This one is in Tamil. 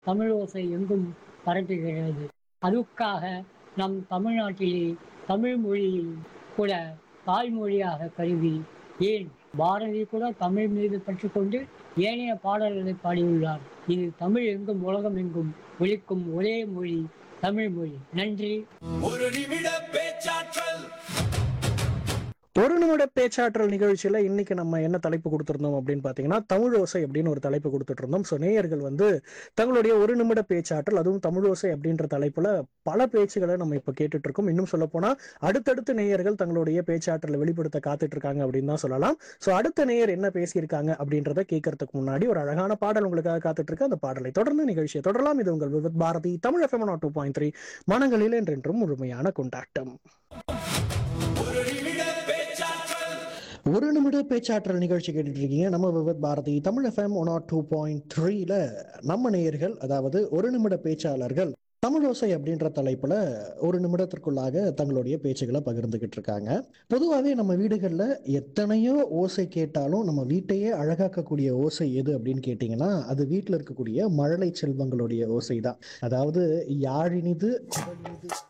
தமிழ் ஓசை எங்கும் பரப்புகிறது அதுக்காக நம் தமிழ்நாட்டிலே தமிழ் மொழியில் கூட தாய்மொழியாக கருதி ஏன் பாரதி கூட தமிழ் மீது பற்று கொண்டு ஏனைய பாடல்களை பாடியுள்ளார் இது தமிழ் எங்கும் உலகம் எங்கும் ஒலிக்கும் ஒரே மொழி தமிழ் மொழி நன்றி ஒரு நிமிட பேச்சாற்றல் ஒரு நிமிட பேச்சாற்றல் நிகழ்ச்சியில இன்னைக்கு நம்ம என்ன தலைப்பு கொடுத்திருந்தோம் அப்படின்னு பாத்தீங்கன்னா தமிழோசை அப்படின்னு ஒரு தலைப்பு கொடுத்துட்டு இருந்தோம் ஸோ நேயர்கள் வந்து தங்களுடைய ஒரு நிமிட பேச்சாற்றல் அதுவும் தமிழோசை அப்படின்ற தலைப்புல பல பேச்சுகளை நம்ம இப்ப கேட்டுட்டு இருக்கோம் இன்னும் சொல்ல போனா அடுத்தடுத்து நேயர்கள் தங்களுடைய பேச்சாற்றலை வெளிப்படுத்த காத்துட்டு இருக்காங்க அப்படின்னு தான் சொல்லலாம் ஸோ அடுத்த நேயர் என்ன பேசியிருக்காங்க அப்படின்றத கேட்கறதுக்கு முன்னாடி ஒரு அழகான பாடல் உங்களுக்காக காத்துட்டு இருக்கு அந்த பாடலை தொடர்ந்து நிகழ்ச்சியை தொடரலாம் இது உங்கள் Vividh Bharati Tamil F M two point three மனங்களில் என்றென்றும் முழுமையான கொண்டாட்டம் ஒரு நிமிட பேச்சாற்றல் ஒரு நிமிட பேச்சாற்றல் நிகழ்ச்சி கேட்டுட்டு இருக்கீங்க நம்ம விவத் பாரதி தமிழ் எஃப்எம் ஒன் ஆர் டூ பாயிண்ட் த்ரீல நம்ம நேயர்கள் அதாவது ஒரு நிமிட பேச்சாளர்கள் தமிழோசை அப்படின்ற தலைப்புல ஒரு நிமிடத்திற்குள்ளாக தங்களுடைய பேச்சுகளை பகிர்ந்துகிட்டு இருக்காங்க பொதுவாகவே நம்ம வீடுகளில் எத்தனையோ ஓசை கேட்டாலும் நம்ம வீட்டையே அழகாக்கக்கூடிய ஓசை எது அப்படின்னு கேட்டிங்கன்னா அது வீட்டில் இருக்கக்கூடிய மழலை செல்வங்களுடைய ஓசை தான் அதாவது யாழினிது குழலினிது